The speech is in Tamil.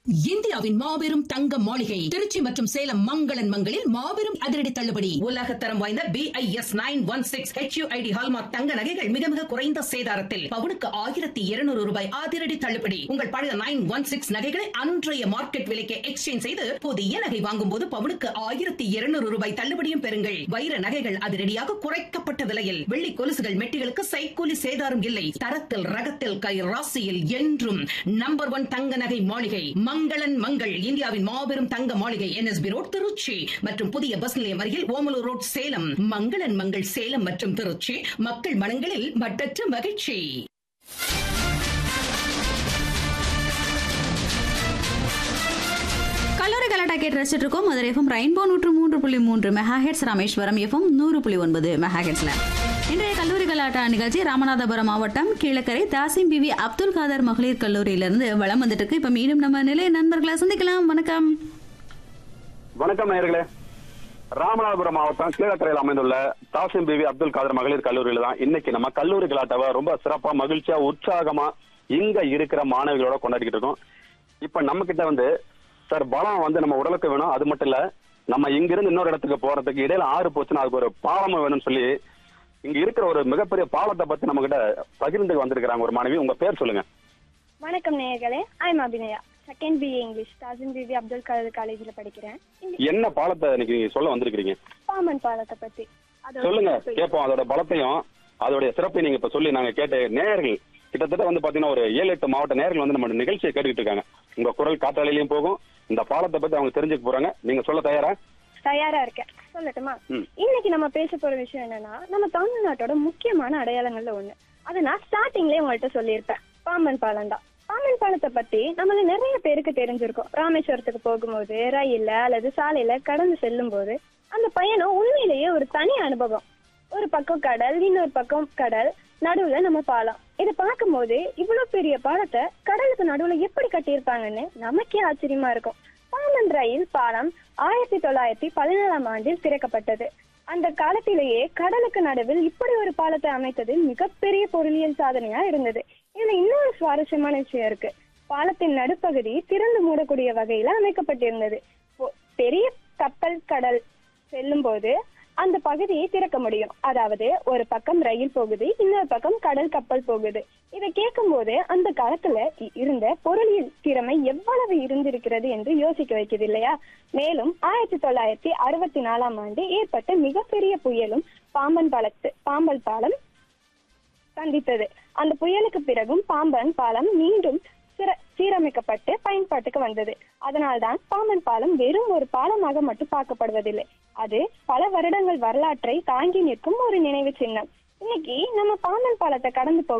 இந்தியாவின் மாபெரும் தங்க மாளிகை திருச்சி மற்றும் சேலம் மங்களன் மங்களில் மாபெரும் அதிரடி தள்ளுபடி உலக தரம் வாய்ந்த B I S nine one six HUID hallmark தங்க நகைகள் மிக மிக குறைந்த சேதாரத்தில் பவுனுக்கு ஆயிரத்தி இருநூறு ரூபாய் அதிரடி தள்ளுபடி உங்கள் பழைய நைன் ஒன் சிக்ஸ் நகைகளை அன்றைய மார்க்கெட் விலைக்கு எக்ஸ்சேஞ்ச் செய்து புதிய நகை வாங்கும் போது பவுனுக்கு ஆயிரத்தி இருநூறு ரூபாய் தள்ளுபடியும் பெறுங்கள் வைர நகைகள் அதிரடியாக குறைக்கப்பட்ட விலையில் வெள்ளி கொலுசுகள் மெட்டிகளுக்கு சைக்கூலி சேதாரம் இல்லை தரத்தில் ரகத்தில் கை ராசியில் என்றும் நம்பர் ஒன் தங்க நகை மாளிகை மங்களன் மங்கள் இந்தியாவின் மாபெரும் தங்க மாளிகை என்எஸ்பி ரோட் திருச்சி மற்றும் புதிய பஸ் நிலையம் அருகில் ஓமலூர் ரோட் சேலம் மங்களன் மங்கள் சேலம் மற்றும் திருச்சி மக்கள் மனங்களில் மட்டற்ற மகிழ்ச்சி கல்லூரி கலாட்டா கேட்டு ரசிச்சுட்டு இருக்கோம் மதுரை எஃப்எம் ரெயின்போ நூற்று மூன்று புள்ளி மூன்று மெகா ஹெட்ஸ் ராமேஸ்வரம் எஃப்எம் நூறு புள்ளி ஒன்பது மெகா ஹெட்ஸ்ல இன்றைய கல்லூரி கலாட்டா நிகழ்ச்சி ராமநாதபுரம் மாவட்டம் கீழக்கரை தாசிம் பிவி அப்துல் காதர் மகளிர் கல்லூரியிலிருந்து வளம் வந்துட்டு இருக்கு இப்ப மீண்டும் நம்ம நிலைய நண்பர்களை சந்திக்கலாம் வணக்கம் வணக்கம் நேயர்களே ராமநாதபுரம் மாவட்டம் கீழக்கரையில் அமைந்துள்ள தாசிம் பிவி அப்துல் காதர் மகளிர் கல்லூரியில தான் இன்னைக்கு நம்ம கல்லூரி கலாட்டாவை ரொம்ப சிறப்பா மகிழ்ச்சியா உற்சாகமா இங்க இருக்கிற மாணவிகளோட கொண்டாடிக்கிட்டு இருக்கோம் இப்ப நம்ம கிட்ட வந்து சார் பலம் வந்து நம்ம உடலுக்கு வேணும் அது மட்டும் இல்ல நம்ம இங்க இருந்து இன்னொரு இடத்துக்கு போறதுக்கு இடையில ஆறு போச்சுன்னா அதுக்கு ஒரு பாலமும் வேணும்னு சொல்லி இங்க இருக்கிற ஒரு மிகப்பெரிய பாலத்தை பத்தி நம்ம கிட்ட பகிர்ந்துக்கு வந்திருக்கிறாங்க ஒரு மாணவி உங்க பேர் சொல்லுங்க வணக்கம் நேயர்களே I'm Abhinaya second BA English Thassim Beevi Abdul Kalam காலேஜில் படிக்கிறேன் இந்த என்ன பாலத்தை இன்னைக்கு சொல்ல வந்திருக்கிறீங்க பாம்பன் பாலத்தை பத்தி அதோட சொல்லுங்க சிறப்பு. கேட்போம் அதோட பலத்தையும் அதோடைய சிறப்பை நீங்க இப்ப சொல்லி நாங்க கேட்ட நேயர்கள் கிட்டத்தட்ட வந்து பாத்தீங்கன்னா ஒரு ஏழு எட்டு மாவட்ட நேயர்கள் வந்து நம்ம நிகழ்ச்சியை கேட்டுக்கிட்டு இருக்காங்க உங்க குரல் காற்றாலையிலயும் போகும் இந்த பாலத்தை பத்தி அவங்க தெரிஞ்சுக்க போறாங்க நீங்க சொல்ல தயாரா தயாரா இருக்கேன் சொல்லட்டுமா ம். இன்னைக்கு நம்ம பேச போற விஷயம் என்னன்னா நம்ம தமிழ்நாட்டோட முக்கியமான அடையாளங்கள்ல ஒண்ணு அதை நான் ஸ்டார்டிங்லயே உங்கள்கிட்ட சொல்லியிருப்பேன் பாம்பன் பாலம் தான் பாம்பன் பாலத்தை பத்தி நம்மள நிறைய பேருக்கு தெரிஞ்சிருக்கும் ராமேஸ்வரத்துக்கு போகும்போது ரயில்ல அல்லது சாலையில கடந்து செல்லும் போது அந்த பயணம் உண்மையிலேயே ஒரு தனி அனுபவம் ஒரு பக்கம் கடல் இன்னொரு பக்கம் கடல் நடுவுல நம்ம பாலம் இதை பார்க்கும்போது இவ்வளவு பெரிய பாலத்தை கடலுக்கு நடுவுல எப்படி கட்டியிருப்பாங்கன்னு நமக்கே ஆச்சரியமா இருக்கும் பாம்பன் ரயில் பாலம் ஆயிரத்தி தொள்ளாயிரத்தி பதினேழாம் ஆண்டில் திறக்கப்பட்டது அந்த காலத்திலேயே கடலுக்கு நடுவில் இப்படி ஒரு பாலத்தை அமைத்தது மிகப்பெரிய பொருளியல் சாதனையா இருந்தது இதுல இன்னொரு சுவாரஸ்யமான விஷயம் இருக்கு பாலத்தின் நடுப்பகுதி திறந்து மூடக்கூடிய வகையில அமைக்கப்பட்டிருந்தது பொ- பெரிய கப்பல் கடல் செல்லும் போது அந்த பகுதியை திறக்க முடியும் அதாவது ஒரு பக்கம் ரயில் போகுது இன்னொரு பக்கம் கடல் கப்பல் போகுது இதை கேட்கும்போது அந்த காலத்துல இ- இருந்த பொருளியல் திறமை எவ்வளவு இருந்திருக்கிறது என்று யோசிக்க வைக்குது இல்லையா மேலும் ஆயிரத்தி தொள்ளாயிரத்தி அறுபத்தி நாலாம் ஆண்டு ஏற்பட்ட மிகப்பெரிய புயலும் பாம்பன் பாலத்து பாம்பன் பாலம் சந்தித்தது அந்த புயலுக்கு பிறகும் பாம்பன் பாலம் மீண்டும் சிற- சீரமைக்கப்பட்டு பயன்பாட்டுக்கு வந்தது அதனால்தான் பாம்பன் பாலம் வெறும் ஒரு பாலமாக மட்டும் பார்க்கப்படுவதில்லை அது பல வருடங்கள் வரலாற்றை தாங்கி நிற்கும் ஒரு நினைவு சின்னம் இன்னைக்கு நம்ம பாம்பன் பாலத்தை கடந்து போகும்